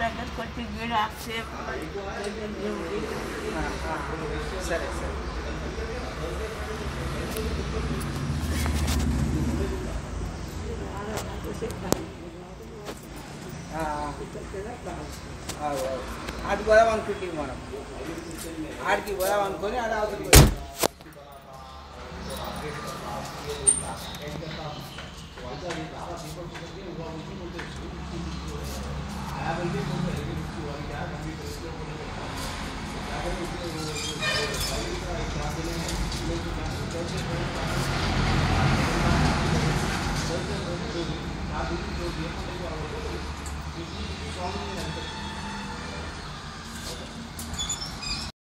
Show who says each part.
Speaker 1: దగ్గర కొట్టి గీడ సేపు
Speaker 2: ఆ, ఆ. సరే సరే ఆ, ఆ. అవు, అవు. అటు పోదాం అనుకుంటుంది మనం ఆడికి పోదాం అనుకొని అది అవతల పోయి
Speaker 3: ఆ